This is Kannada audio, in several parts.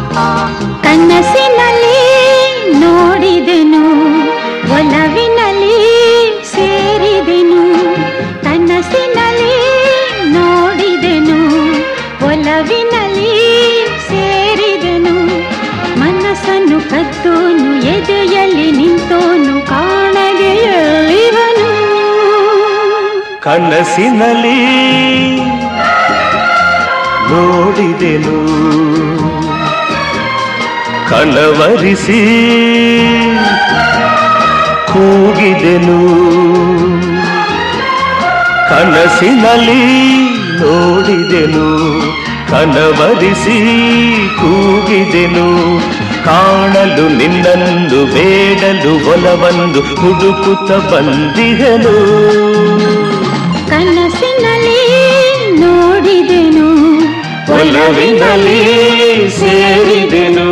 ಕನಸಿನಲ್ಲಿ ನೋಡಿದೆನು ಒಲವಿನಲ್ಲಿ ಸೇರಿದೆನು ಕನಸಿನಲ್ಲಿ ನೋಡಿದೆನು ಒಲವಿನಲ್ಲಿ ಸೇರಿದೆನು ಮನಸ್ಸನ್ನು ಕತ್ತೋನು ಎದೆಯಲ್ಲಿ ನಿಂತೋನು ಕಾಣದೆ ಎಲ್ಲಿವನು ಕನಸಿನಲ್ಲಿ ನೋಡಿದೆನು ಕಲವರಿಸಿ ಕೂಗಿದೆನು ಕನಸಿನಲ್ಲಿ ನೋಡಿದೆನು ಕನವರಿಸಿ ಕೂಗಿದೆನು ಕಾಣಲು ನಿನ್ನನ್ನು ಬೇಡಲು ಒಲವನ್ನು ಹುಡುಕುತ್ತ ಬಂದಿಹನು ಕನಸಿನಲ್ಲಿ ನೋಡಿದೆನು ಒಲವಿನಲ್ಲಿ ಸೇರಿದೆನು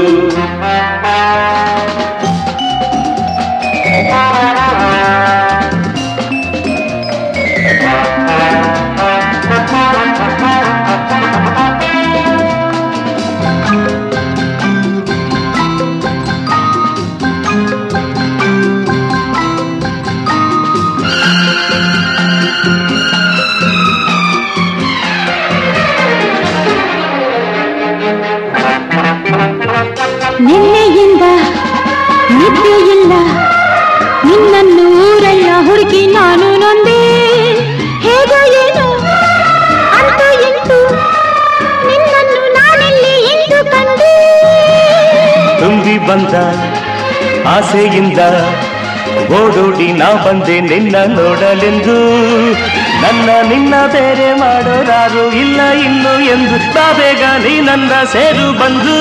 ನಿನ್ನೆಯಿಂದ ನಿದ್ದೆಯಿಲ್ಲ ನಿನ್ನನ್ನು ಊರೆಲ್ಲ ಹುಡುಕಿ ನಾನು ನೊಂದೆ ಹೇಗೋ ಏನು ಅಂತೂ ಇಂತೂ ನಿನ್ನನ್ನು ನಾನೆಲ್ಲಿ ಇಂದು ಕಂಡೆ ತುಂಬಿ ಬಂದ ಆಸೆಯಿಂದ ಓಡೋಡಿ ನಾ ಬಂದೆ ನಿನ್ನ ನೋಡಲೆಂದು ನನ್ನ ನಿನ್ನ ಬೇರೆ ಮಾಡೋರಾರು ಇಲ್ಲ ಇನ್ನು ಎಂದು ಬಾ ಬೇಗ ನೀ ನನ್ನ ಸೇರು ಬಂದು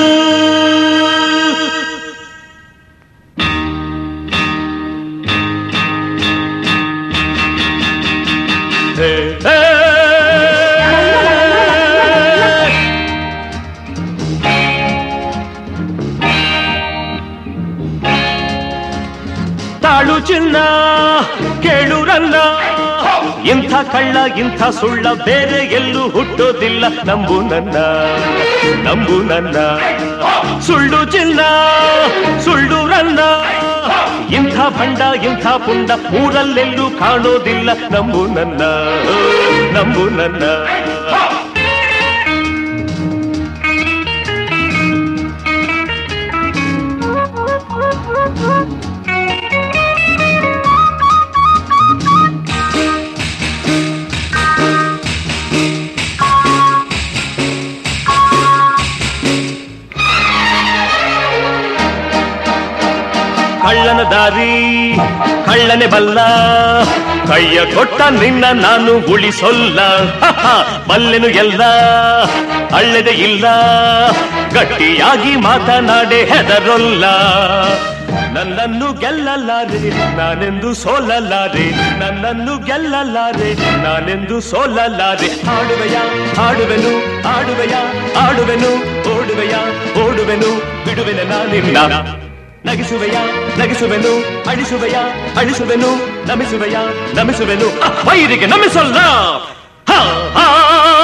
ಹೇ, ಹೇ. ತಾಳು ಚಿನ್ನ ಕೇಳು ರನ್ನ ಇಂಥ ಕಳ್ಳ ಇಂಥ ಸುಳ್ಳ ಬೇರೆ ಎಲ್ಲೂ ಹುಟ್ಟೋದಿಲ್ಲ ನಂಬು ನನ್ನ ನಂಬು ನನ್ನ ಸುಳ್ಳು ಚಿನ್ನ ಸುಳ್ಳು ರನ್ನ ಇಂಥ ಭಂಡ ಇಂಥ ಪುಂಡ ಊರಲ್ಲೆಲ್ಲೂ ಕಾಣೋದಿಲ್ಲ ನಂಬು ನನ್ನ ನಂಬು ನನ್ನ ಕಳ್ಳನ ದಾರಿ ಕಳ್ಳನೆ ಬಲ್ಲ ಕೈಯ ಕೊಟ್ಟ ನಿನ್ನ ನಾನು ಉಳಿಸೊಲ್ಲ ಹಹ, ಬಲ್ಲೆನು ಎಲ್ಲ ಅಳ್ಳೆದೆ ಇಲ್ಲ ಗಟ್ಟಿಯಾಗಿ ಮಾತನಾಡೆ ಹೆದರೊಲ್ಲ ನನ್ನನ್ನು ಗೆಲ್ಲಲಾರೆ ನಾನೆಂದು ಸೋಲಲಾರೆ ನನ್ನನ್ನು ಗೆಲ್ಲಲಾರೆ ನಾನೆಂದು ಸೋಲಲಾರೆ ಆಡುವೆಯ ಆಡುವೆನು ಆಡುವೆಯ ಆಡುವೆನು ಓಡುವೆಯ ಓಡುವೆನು ಬಿಡುವೆನ ನಾನಿನ್ನ ನಗಿಸುವೆಯ ನಗಿಸುವೆನು ಅಳಿಸುವೆಯ ಅಳಿಸುವೆನು ನಮಿಸುವೆಯ ನಮಿಸುವೆನು ಅಹ್, ವೈರಿಗೆ ನಮಿಸಲ್ಲ ಹ, ಹ,